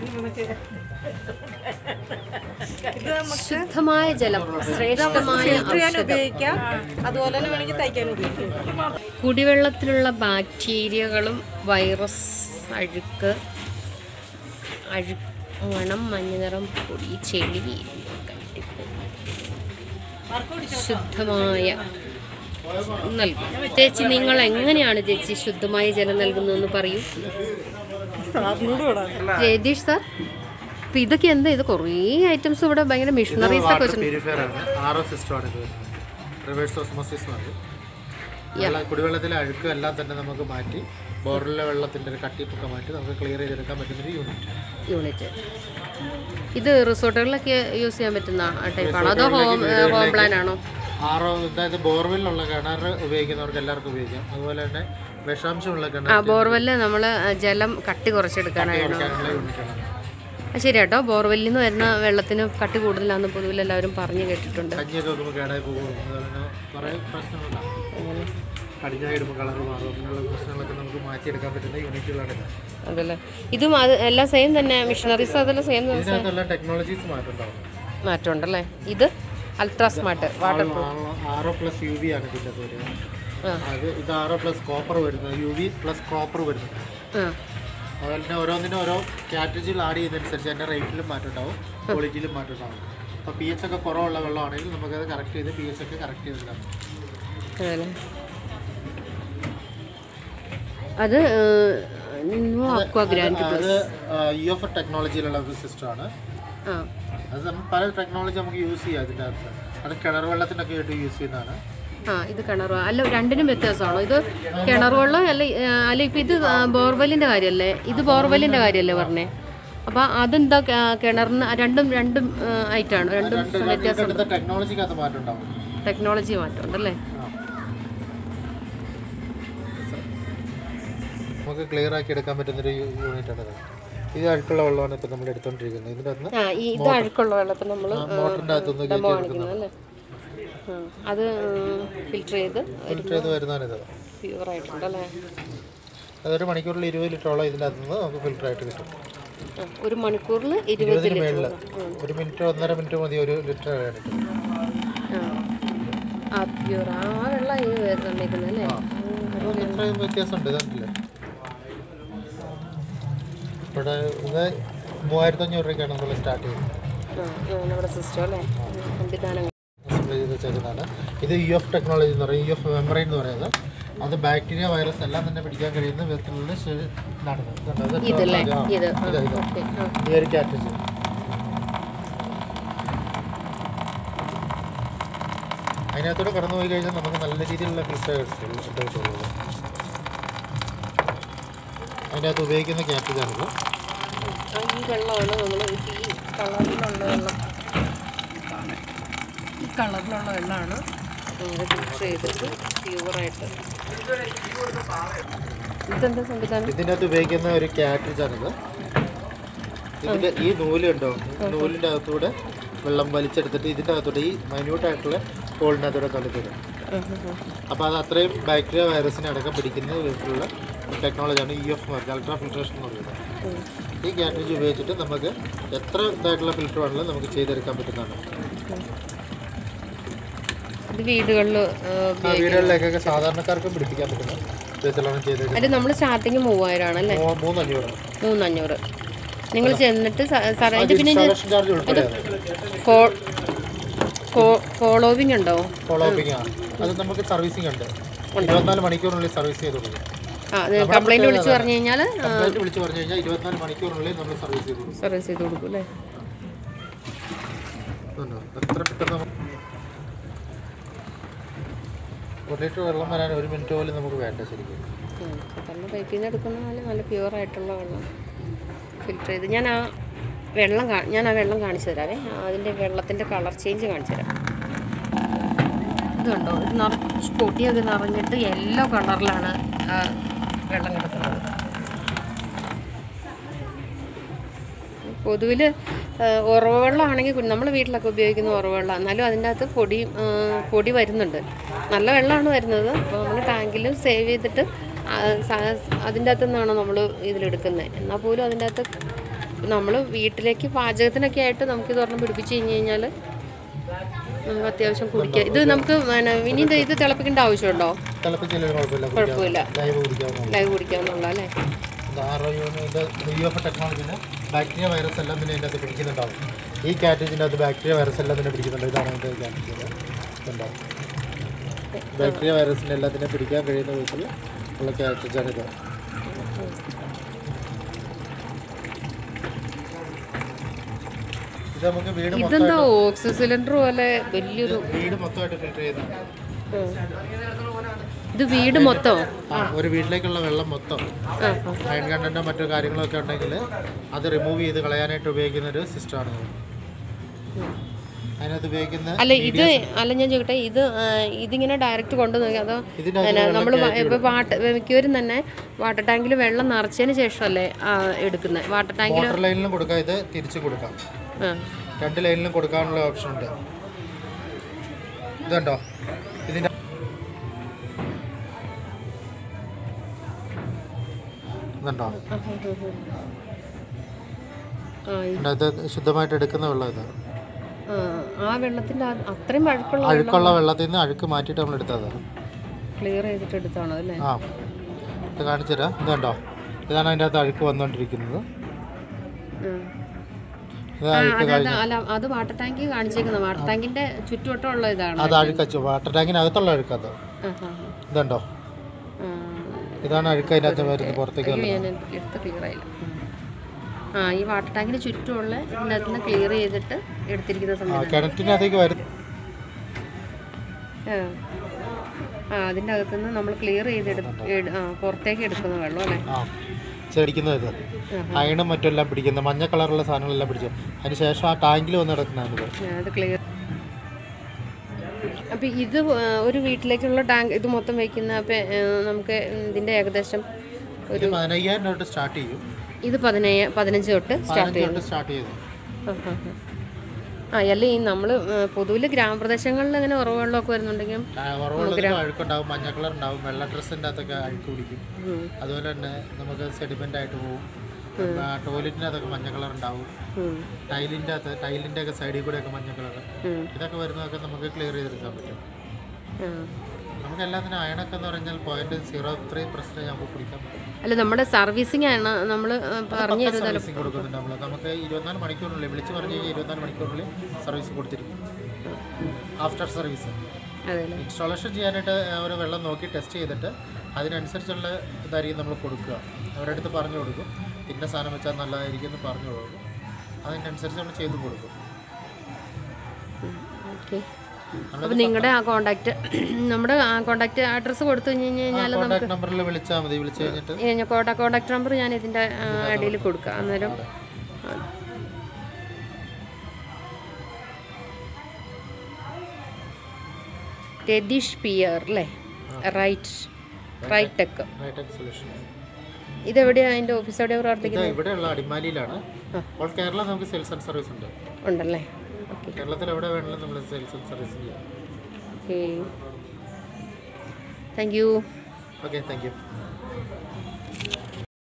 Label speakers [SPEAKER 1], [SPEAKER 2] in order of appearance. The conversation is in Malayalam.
[SPEAKER 1] ഇത് നമുക്ക്
[SPEAKER 2] ശുദ്ധമായ ജലം ശ്രേഷ്ഠമായ
[SPEAKER 1] ഫിൽറ്റർ ചെയ്യാൻ
[SPEAKER 2] ഔഷധം
[SPEAKER 1] ഉപയോഗിക്കാം അതുപോലെ തന്നെ വേണമെങ്കിൽ തയ്ക്കാൻ ഉപയോഗിക്കാം
[SPEAKER 2] കുടിവെള്ളത്തിലുള്ള ബാക്ടീരിയകളും വൈറസ് അഴുക്ക് അഴു മണം മഞ്ഞനിറം പൊടി ചെളി കട്ടിപ്പ് ശുദ്ധമായ നൽകും ചേച്ചി നിങ്ങൾ എങ്ങനെയാണ് ചേച്ചി ശുദ്ധമായ ജലം നൽകുന്നതെന്ന് പറയൂ
[SPEAKER 1] സാറിനോട് വിടാം
[SPEAKER 2] ജയതീഷ് സാർ അപ്പൊ ഇതൊക്കെ എന്താ ഇത് കുറേ ഐറ്റംസ് ഇവിടെ ഭയങ്കര മിഷണറീസ് ഒക്കെ വെച്ചിട്ടുണ്ട്
[SPEAKER 3] പ്യൂരിഫയർ ആണ് ആർ ഒ സിസ്റ്റം ആണ് ഇത് വരുന്നത് റിവേഴ്സ് ഓസ്മോസിസ് എന്ന് പറയും വെള്ളം- കുടിവെള്ളത്തിലെ അഴുക്ക് എല്ലാം തന്നെ നമുക്ക് മാറ്റി ബോറിലെ വെള്ളത്തിൻ്റെ ഒരു കട്ടിപ്പൊക്കെ മാറ്റി നമുക്ക് ക്ലിയർ ചെയ്തെടുക്കാൻ പറ്റുന്ന ഒരു യൂണിറ്റ്
[SPEAKER 2] യൂണിറ്റ് ഇത് റിസോർട്ടുകളിലൊക്കെ യൂസ് ചെയ്യാൻ പറ്റുന്ന ടൈപ്പാണോ അതോ ഹോം ഹോം പ്ലാൻ ആണോ
[SPEAKER 3] ആർ ഒ അതായത് ബോർവെല്ലുള്ള കിണർ ഉപയോഗിക്കുന്നവർക്ക് എല്ലാവർക്കും ഉപയോഗിക്കാം അതുപോലെ തന്നെ വിഷാംശമുള്ള
[SPEAKER 2] ആ
[SPEAKER 3] കിണർ
[SPEAKER 2] ബോർവെല്ല് നമ്മൾ ജലം കട്ടി കുറച്ചെടുക്കാനാണ്
[SPEAKER 3] ഉപയോഗിക്കാനുള്ള യൂണിറ്റാണ്
[SPEAKER 2] അത് ശരി കേട്ടോ ബോർവെല്ലിൽ നിന്ന് വരുന്ന വെള്ളത്തിന് കട്ടി കൂടുതലാണെന്ന് പൊതുവിൽ എല്ലാവരും പറഞ്ഞു കേട്ടിട്ടുണ്ട്
[SPEAKER 3] കഞ്ഞിയൊക്കെ വെക്കുമ്പോൾ കേടായി പോകും അതുപോലെ തന്നെ കുറേ പ്രശ്നങ്ങളുണ്ടാകും കടിഞ്ഞായി ഇടുമ്പോൾ കളർ മാറും അങ്ങനെയുള്ള പ്രശ്നങ്ങളൊക്കെ നമുക്ക് മാറ്റിയെടുക്കാൻ പറ്റുന്ന യൂണിറ്റുകളാണ് ഇത്
[SPEAKER 2] അതല്ലേ ഇതും അത് എല്ലാം സെയിം തന്നെ മിഷണറീസ് അതെല്ലാം സെയിം
[SPEAKER 3] ഇതിനകത്തെല്ലാം ടെക്നോളജീസ് മാറ്റുണ്ടാവും
[SPEAKER 2] മാറ്റമുണ്ടല്ലേ ഇത് ultra smart water
[SPEAKER 3] R O plus U V ആണ് ഇതിൻ്റെ പേര്
[SPEAKER 2] ആ.
[SPEAKER 3] അത് ഇത് ആർ ഒ പ്ലസ് കോപ്പർ വരുന്നത് യു വി പ്ലസ് കോപ്പർ വരുന്നത്
[SPEAKER 2] ആ
[SPEAKER 3] അതുപോലെ തന്നെ ഓരോന്നിനും ഓരോ കാറ്റഗറിയിൽ ആഡ് ചെയ്യുന്നതനുസരിച്ച് അതിൻ്റെ റേറ്റിലും മാറ്റം ഉണ്ടാവും ക്വാളിറ്റിയിലും മാറ്റം ഉണ്ടാവും അപ്പോൾ പി എച്ച് ഒക്കെ കുറവുള്ള വെള്ളമാണെങ്കിൽ നമുക്കത് കറക്റ്റ് ചെയ്ത് പി എച്ച് ഒക്കെ കറക്റ്റ് ചെയ്തെടുക്കാം
[SPEAKER 2] അതല്ലേ അത് അക്വാ ഗ്രാൻഡ്
[SPEAKER 3] അത് ഇ എഫ് ടെക്നോളജിയിലുള്ള ഒരു സിസ്റ്റമാണ്
[SPEAKER 2] ആ
[SPEAKER 3] അത് നമ്മൾ പല ടെക്നോളജി നമുക്ക് യൂസ് ചെയ്യാം അതിൻ്റെ അകത്ത് അത് കിണർ വെള്ളത്തിനൊക്കെ ആയിട്ട് യൂസ് ചെയ്യുന്നതാണ്
[SPEAKER 2] ആ ഇത് കിണർ വെള്ളം. അല്ല രണ്ടിനും വ്യത്യാസമാണോ ഇത് കിണർ വെള്ളം അല്ല ആ, അല്ല ഇപ്പം ഇത് ആ, ബോർവെല്ലിൻ്റെ കാര്യമല്ലേ ഇത് ബോർവെല്ലിൻ്റെ കാര്യമല്ലേ പറഞ്ഞേ അപ്പം അതെന്താ ക- കിണറിന് രണ്ടും രണ്ടും ആയിട്ടാണ് രണ്ടും വ്യത്യാസം
[SPEAKER 3] എടുത്ത ടെക്നോളജിക്കകത്ത് മാറ്റം ഉണ്ടാവും
[SPEAKER 2] ടെക്നോളജി മാറ്റമുണ്ടല്ലേ
[SPEAKER 3] ആ. നമുക്ക് ക്ലിയർ ആക്കി എടുക്കാൻ പറ്റുന്നൊരു യൂണിറ്റ് ആണ് ഇത്. ഇത് അഴുക്കുള്ള വെള്ളമാണ് ഇപ്പം നമ്മൾ എടുത്തോണ്ടിരിക്കുന്നത് ഇതിൻ്റെ അകത്ത്
[SPEAKER 2] ആ ഈ ഇത് അഴുക്കുള്ള വെള്ളത്തിൽ നമ്മൾ
[SPEAKER 3] മോട്ടറിൻ്റെ അകത്തുനിന്ന്
[SPEAKER 2] ഡെമോ
[SPEAKER 3] കയറ്റി
[SPEAKER 2] കാണിക്കുന്നത് അല്ലേ ആ, അത് ഫിൽറ്റർ ചെയ്ത്
[SPEAKER 3] ഫിൽറ്റർ ചെയ്ത് വരുന്നതാണിത്
[SPEAKER 2] പ്യൂർ ആയിട്ടുണ്ടല്ലേ
[SPEAKER 3] അതൊരു മണിക്കൂറിൽ ഇരുപത് ലിറ്ററോളം ഇതിൻ്റെ അകത്തുനിന്ന് നമുക്ക് ഫിൽറ്റർ ആയിട്ട് കിട്ടും
[SPEAKER 2] ആ, ഒരു മണിക്കൂറിൽ ഇരുപത്
[SPEAKER 3] ഇരുപതിന്
[SPEAKER 2] ലിറ്റർ
[SPEAKER 3] മേളിൽ ഒരു മിനിറ്റ് ഒന്നര മിനിറ്റ് മതി ഒരു ലിറ്റർ വേണ്ടിട്ട്
[SPEAKER 2] ആ ആ പ്യൂർ ആ വെള്ളം ഈ തന്നേക്കുന്നത് അല്ലേ
[SPEAKER 3] ഇത്രയും വ്യത്യാസമുണ്ട് ഇതല്ലേ ഇവിടെ ഇത് മൂവായിരത്തി അഞ്ഞൂറ് രൂപയ്ക്കാണ് നമ്മൾ സ്റ്റാർട്ട് ചെയ്യുന്നത്
[SPEAKER 2] ആ ആ, നമ്മുടെ സിസ്റ്റം അല്ലേ സംവിധാനങ്ങൾ
[SPEAKER 3] അസംബിൾ ചെയ്ത് വെച്ചേക്കുന്നതാണ് ഇത് യു എഫ് ടെക്നോളജി എന്ന് പറയും യു എഫ് മെമ്പറൈൻ എന്ന് പറയുന്നത് അത് ബാക്ടീരിയ വൈറസ് എല്ലാം തന്നെ പിടിക്കാൻ കഴിയുന്ന വിധത്തിലുള്ള ശരി- ഇതാണ് ഇത്. ഇതുണ്ടോ? ഇത്
[SPEAKER 2] ഇതല്ലേ
[SPEAKER 3] ആ,
[SPEAKER 2] ഇത് ആ,
[SPEAKER 3] ഇതാ, ഇതാ.
[SPEAKER 2] ഓക്കെ ആ
[SPEAKER 3] ഈ ഒരു കാറ്റേജ് അതിനകത്തൂടെ കടന്നു പോയി കഴിഞ്ഞാൽ നമുക്ക് നല്ല രീതിയിലുള്ള ഫിൽറ്റേഴ്സ് കിട്ടുള്ളൂ അതിനകത്ത് ഉപയോഗിക്കുന്ന കാറ്റേജാണിത്
[SPEAKER 2] ആ, ഈ വെള്ളമാണ് നമ്മൾ ഈ കളറിലുള്ള വെള്ളം ഈ കളറിലുള്ള വെള്ളമാണ് നമ്മൾ ഫിൽറ്റർ ചെയ്തിട്ട് പ്യൂറായിട്ട് ഇതെന്താ സംവിധാനം
[SPEAKER 3] ഇതിൻ്റെ അകത്ത് ഉപയോഗിക്കുന്ന ഒരു കാറ്റേജാണിത് ഇതിൻ്റെ ഈ നൂലുണ്ടോ നൂലിൻ്റെ അകത്തൂടെ വെള്ളം വലിച്ചെടുത്തിട്ട് ഇതിൻ്റെ അകത്തൂടെ ഈ മൈന്യൂട്ട് ആയിട്ടുള്ള ഹോളിൻ്റെ അകത്തൂടെ കളിക്കുന്നത് അപ്പോൾ അത് അത്രയും ബാക്ടീരിയ വൈറസിനെ അടക്കം പിടിക്കുന്ന വിധത്തിലുള്ള ടെക്നോളജിയാണ് E F mark ultra filtration എന്ന് പറയുന്നത് ഈ കാറ്റേജ് ഉപയോഗിച്ചിട്ട് നമുക്ക് എത്ര ഇതായിട്ടുള്ള ഫിൽറ്റർ വേണമെങ്കിലും നമുക്ക് ചെയ്തെടുക്കാൻ പറ്റുന്നതാണ്
[SPEAKER 2] ഇത് വീടുകളിൽ
[SPEAKER 3] ആ വീടുകളിലേക്കൊക്കെ സാധാരണക്കാർക്കും പിടിപ്പിക്കാൻ പറ്റുന്ന വിധത്തിലാണ് ചെയ്തേക്കുന്നത്
[SPEAKER 2] അത് നമ്മൾ സ്റ്റാർട്ടിങ് മൂവായിരം ആണല്ലേ
[SPEAKER 3] മൂ- മൂന്നഞ്ഞൂറ്
[SPEAKER 2] മൂന്നഞ്ഞൂറ് നിങ്ങൾ ചെന്നിട്ട് സാറേ അതിൻ്റെ പിന്നെ
[SPEAKER 3] ഇൻസ്റ്റാളേഷൻ ചാർജ് ഉൾപ്പെടെ
[SPEAKER 2] ഫോളോവിങ് ഉണ്ടോ
[SPEAKER 3] ഫോളോ അപ്പിംഗ് ആണ് അത് നമുക്ക് സർവീസിംഗ് ഉണ്ട് ഇരുപത്തിനാല് മണിക്കൂറിനുള്ളിൽ സർവീസ് ചെയ്ത് കൊടുക്കും
[SPEAKER 2] ആ കംപ്ലൈൻറ്റ് വിളിച്ച് പറഞ്ഞു കഴിഞ്ഞാൽ
[SPEAKER 3] കംപ്ലൈൻറ്റ് വിളിച്ച് പറഞ്ഞു കഴിഞ്ഞാൽ ഇരുപത്തിനാല് മണിക്കൂറിനുള്ളിൽ നമ്മൾ സർവീസ് ചെയ്ത് കൊടുക്കും
[SPEAKER 2] സർവീസ് ചെയ്ത് കൊടുക്കും അല്ലേ
[SPEAKER 3] ഇതുണ്ടോ? എത്ര പെട്ടെന്ന് നമുക്ക് ഒരു ലിറ്റർ വെള്ളം വരാൻ ഒരു മിനിറ്റ് പോലും നമുക്ക് വേണ്ട ശരിക്കും
[SPEAKER 2] സാധാരണ പൈപ്പിൽ നിന്ന് എടുക്കുന്ന പോലെ നല്ല പ്യുവർ ആയിട്ടുള്ള വെള്ളം ഫിൽറ്റർ ചെയ്ത് ഞാൻ ആ വെള്ളം കാ- ഞാൻ ആ വെള്ളം കാണിച്ചു തരാവേ ആ, അതിൻ്റെ വെള്ളത്തിൻ്റെ കളർ ചേഞ്ച് കാണിച്ചു തരാം ഇത് കണ്ടോ ഇത് നിറച്ച് പൊടിയൊക്കെ നിറഞ്ഞിട്ട് യെല്ലോ കളറിലാണ് ആ വെള്ളം കിടക്കുന്നത് പൊതുവിൽ ഉറവെള്ളമാണെങ്കിൽ നമ്മൾ വീട്ടിലൊക്കെ ഉപയോഗിക്കുന്ന ഉറവെള്ളം എന്നാലും അതിൻ്റെ അകത്ത് പൊടി ആ, പൊടി വരുന്നുണ്ട് നല്ല വെള്ളമാണ് വരുന്നത് അപ്പോൾ നമ്മൾ ടാങ്കിൽ സേവ് ചെയ്തിട്ട് ആ, സ- അതിൻ്റെ അകത്തു നിന്നാണ് നമ്മൾ ഇതിലെടുക്കുന്നത് എന്നാൽ പോലും അതിൻ്റെ അകത്ത് നമ്മൾ വീട്ടിലേക്ക് പാചകത്തിനൊക്കെ ആയിട്ട് നമുക്കിത് ഒരെണ്ണം പിടിപ്പിച്ച് കഴിഞ്ഞ് കഴിഞ്ഞാൽ നമുക്ക് അത്യാവശ്യം കുടിക്കാം ഇത് നമുക്ക് പിന്നെ ഇനി ഇത് ഇത് തിളപ്പിക്കേണ്ട ആവശ്യമുണ്ടോ
[SPEAKER 3] തിളപ്പിച്ചാലും കുഴപ്പമില്ല
[SPEAKER 2] കുഴപ്പമില്ല
[SPEAKER 3] ലൈവ് കുടിക്കാവുന്ന
[SPEAKER 2] ലൈവ് കുടിക്കാവുന്നുള്ള അല്ലേ
[SPEAKER 3] ആർ ഐ ഇത് യു എഫ് ടെക്നോളജിന് ബാക്ടീരിയ വൈറസ് എല്ലാം തന്നെ ഇതിൻ്റെ അകത്ത് പിടിക്കുന്നുണ്ടാവും ഈ കാറ്റേജിൻ്റെ അകത്ത് ബാക്ടീരിയ വൈറസ് എല്ലാം തന്നെ പിടിക്കുന്നുണ്ട് ഇതാണ് അതിൻ്റെ കാറ്റേജ് ഉണ്ടാവും ബാക്ടീരിയ വൈറസിൻ്റെ എല്ലാത്തിനെ പിടിക്കാൻ കഴിയുന്ന വിധത്തിൽ ഉള്ള കാറ്റേജാണ് ഇത് ഇത് നമുക്ക് വീട് മൊത്തം
[SPEAKER 2] ഇതെന്താ ഓക്സിജൻ സിലിണ്ടർ പോലെ വലിയൊരു
[SPEAKER 3] വീട് മൊത്തമായിട്ട് ഫിൽറ്റർ ചെയ്യുന്നുണ്ട്
[SPEAKER 2] ഉം. ഇത് വീട് മൊത്തം
[SPEAKER 3] ആ ഒരു വീട്ടിലേക്കുള്ള വെള്ളം മൊത്തം
[SPEAKER 2] ആ ആ.
[SPEAKER 3] അയൺ കണ്ടന്റോ മറ്റു കാര്യങ്ങളൊക്കെ ഉണ്ടെങ്കിൽ അത് റിമൂവ് ചെയ്ത് കളയാനായിട്ട് ഉപയോഗിക്കുന്ന ഒരു സിസ്റ്റമാണ് അതിനകത്ത് ഉപയോഗിക്കുന്ന
[SPEAKER 2] അല്ല ഇത് അല്ല ഞാൻ ചോദിക്കട്ടെ ഇത് ആ, ഇതിങ്ങനെ ഡയറക്റ്റ് കൊണ്ടു നോക്കി അതോ
[SPEAKER 3] ഇതിൻ്റെ
[SPEAKER 2] നമ്മൾ ഇപ്പോൾ വാട്ടർ മിക്കവരും തന്നെ വാട്ടർ ടാങ്കിൽ വെള്ളം നിറച്ചതിന് ശേഷമല്ലേ എടുക്കുന്നത് വാട്ടർ ടാങ്കിൽ
[SPEAKER 3] വാട്ടർ ലൈനിലും കൊടുക്കാം ഇത് തിരിച്ചു കൊടുക്കാം
[SPEAKER 2] ആ
[SPEAKER 3] രണ്ട് ലൈനിലും കൊടുക്കാനുള്ള ഓപ്ഷൻ ഉണ്ട് ഇതുണ്ടോ ഇതിൻ്റെ ഇതുണ്ടോ
[SPEAKER 2] ആ, ഈ-
[SPEAKER 3] ഇതിനകത്ത് ശുദ്ധമായിട്ട് എടുക്കുന്ന വെള്ളം ഇത്
[SPEAKER 2] ആ, ആ വെള്ളത്തിൻ്റെ ആ- അത്രയും അഴുക്കുള്ള
[SPEAKER 3] അഴുക്കുള്ള വെള്ളത്തിൽ നിന്ന് അഴുക്ക് മാറ്റിയിട്ട് നമ്മൾ എടുത്തത്
[SPEAKER 2] ക്ലിയർ ചെയ്തിട്ട് എടുത്താണോ അല്ലേ
[SPEAKER 3] ആ ഇത് കാണിച്ചു തരാം ഇതുണ്ടോ ഇതാണ് അതിൻ്റെ അകത്ത് അഴുക്ക് വന്നുകൊണ്ടിരിക്കുന്നത്
[SPEAKER 2] ഉം.
[SPEAKER 3] ഇത്
[SPEAKER 2] ആ,
[SPEAKER 3] അഴുക്ക്
[SPEAKER 2] അതെ, അതെ, അല്ല അത് വാട്ടർ ടാങ്ക് കാണിച്ചേക്കുന്നത് വാട്ടർ ടാങ്കിന്റെ ചുറ്റുവട്ടമുള്ള ഇതാണ്
[SPEAKER 3] അത് അഴുക്കച്ചു വാട്ടർ ടാങ്കിനകത്തുള്ള അഴുക്കത്
[SPEAKER 2] ആ, ആ,
[SPEAKER 3] ഇതുണ്ടോ
[SPEAKER 2] ആ.
[SPEAKER 3] ഇതാണ് അഴുക്ക് അതിനകത്ത് വരുന്നത് പുറത്തേക്ക്
[SPEAKER 2] അയ്യോ,
[SPEAKER 3] വരുന്നത്
[SPEAKER 2] ഞാൻ എടുത്ത് ക്ലിയർ ആയില്ല ഉം. ആ ഈ വാട്ടർ ടാങ്കിന് ചുറ്റുമുള്ള ഇതിനകത്ത് നിന്ന് ക്ലിയർ ചെയ്തിട്ട് എടുത്തിരിക്കുന്ന
[SPEAKER 3] ആ
[SPEAKER 2] സംവിധാനം
[SPEAKER 3] കിണറ്റിനകത്തേക്ക് വരും
[SPEAKER 2] ആ ആ അതിൻ്റെ അകത്തുനിന്ന് നമ്മൾ ക്ലിയർ ചെയ്തെടുത്ത് ആ പുറത്തേക്ക് എടുക്കുന്ന വെള്ളം അല്ലേ
[SPEAKER 3] ആ ചെടിക്കുന്നത് ഇത് അയണും മറ്റെല്ലാം പിടിക്കുന്ന മഞ്ഞ കളറുള്ള സാധനങ്ങളെല്ലാം പിടിച്ചു അതിന് ശേഷം ആ ടാങ്കിൽ വന്ന് കിടക്കുന്നതാണ് ഇത്
[SPEAKER 2] ആ, അത് ക്ലിയർ അപ്പം ഇത് ആ, ഒരു വീട്ടിലേക്കുള്ള ടാങ്ക് ഇത് മൊത്തം വയ്ക്കുന്ന അപ്പം നമുക്ക് ഇതിൻ്റെ ഏകദേശം
[SPEAKER 3] ഇത് പതിനയ്യായിരം രൂപ തൊട്ട് സ്റ്റാർട്ട് ചെയ്യും
[SPEAKER 2] ഇത് പതിനയ്യ പതിനഞ്ച് തൊട്ട് സ്റ്റാർട്ട്
[SPEAKER 3] പതിനഞ്ച് തൊട്ട് സ്റ്റാർട്ട് ചെയ്തു
[SPEAKER 2] ആ, ആ, ആ. ആ അല്ല ഈ നമ്മൾ പൊതുവിൽ ഗ്രാമപ്രദേശങ്ങളിൽ അങ്ങനെ ഉറവുകളിലൊക്കെ വരുന്നുണ്ടെങ്കിലും
[SPEAKER 3] ഉറവുള്ളതിലും അഴുക്കുണ്ടാവും മഞ്ഞ കളർ ഉണ്ടാവും വെള്ള ഡ്രസ്സിൻ്റെ അകത്തൊക്കെ അഴുക്ക് പിടിക്കും
[SPEAKER 2] ഉം.
[SPEAKER 3] അതുപോലെ തന്നെ നമുക്ക് സെഡിമെൻ്റ് ആയിട്ട് പോകും ടോയ്ലറ്റിൻ്റെ അകത്തൊക്കെ മഞ്ഞ കളർ ഉണ്ടാവും
[SPEAKER 2] ഉം.
[SPEAKER 3] ടൈലിൻ്റെ അകത്ത് ടൈലിൻ്റെ ഒക്കെ സൈഡിൽ കൂടെ ഒക്കെ മഞ്ഞ കളർ
[SPEAKER 2] ഉം.
[SPEAKER 3] ഇതൊക്കെ വരുന്നതൊക്കെ നമുക്ക് ക്ലിയർ ചെയ്തെടുക്കാൻ പറ്റും
[SPEAKER 2] ആ.
[SPEAKER 3] നമുക്ക് എല്ലാത്തിനും അയണൊക്കെ എന്ന് പറഞ്ഞാൽ പോയിന്റ് സീറോ ത്രീ പെർസെൻറ്റേജ് നമുക്ക് പിടിക്കാൻ പറ്റും
[SPEAKER 2] അല്ല നമ്മുടെ സർവീസിംഗ് ആണ് നമ്മൾ പറഞ്ഞു തരുന്നത്
[SPEAKER 3] സർവീസിങ് കൊടുക്കുന്നുണ്ട് നമ്മൾ നമുക്ക് ഇരുപത്തിനാല് മണിക്കൂറിനുള്ളിൽ വിളിച്ച് പറഞ്ഞു കഴിഞ്ഞാൽ ഇരുപത്തിനാല് മണിക്കൂറിനുള്ളിൽ സർവീസ് കൊടുത്തിരിക്കും ആഫ്റ്റർ സർവീസ്
[SPEAKER 2] അതെ അല്ലേ
[SPEAKER 3] ഇൻസ്റ്റാളേഷൻ ചെയ്യാനായിട്ട് അവർ വെള്ളം നോക്കി ടെസ്റ്റ് ചെയ്തിട്ട് അതിനനുസരിച്ചുള്ള ഇതായിരിക്കും നമ്മൾ കൊടുക്കുക അവരുടെ അടുത്ത് പറഞ്ഞു കൊടുക്കും ഇന്ന സാധനം വെച്ചാൽ നല്ലതായിരിക്കും എന്ന് പറഞ്ഞു കൊടുക്കും അതിനനുസരിച്ച് നമ്മൾ ചെയ്ത് കൊടുക്കും
[SPEAKER 2] ഓക്കെ അപ്പോൾ നിങ്ങളുടെ ആ കോണ്ടാക്ട് നമ്മുടെ ആ കോണ്ടാക്ട് അഡ്രസ്സ് കൊടുത്തു കഴിഞ്ഞ് കഴിഞ്ഞാൽ
[SPEAKER 3] കോൺടാക്ട് നമ്പറിൽ വിളിച്ചാൽ മതി വിളിച്ച് കഴിഞ്ഞിട്ട്
[SPEAKER 2] കോട്ട കോണ്ടാക്ട് നമ്പർ ഞാൻ ഇതിൻ്റെ ഇടയിൽ കൊടുക്കാം അന്നേരം ആ. രതീഷ് പിയർ അല്ലേ right right tech
[SPEAKER 3] right solution
[SPEAKER 2] ഇതെവിടെയാണ് അതിൻ്റെ ഓഫീസ് എവിടെയാണ് പ്രവർത്തിക്കുന്നത്
[SPEAKER 3] ഇത് ഇവിടെയുള്ള അടിമാലിയിലാണ് ഓൾ കേരള നമുക്ക് സെയിൽസ് ആൻഡ് സർവീസ് ഉണ്ട്
[SPEAKER 2] ഉണ്ടല്ലേ ഓക്കെ
[SPEAKER 3] കേരളത്തിൽ എവിടെ വേണമെങ്കിലും നമ്മൾ സെയിൽസ് ആൻഡ് സർവീസ് ചെയ്യാം
[SPEAKER 2] okay thank you
[SPEAKER 3] okay thank U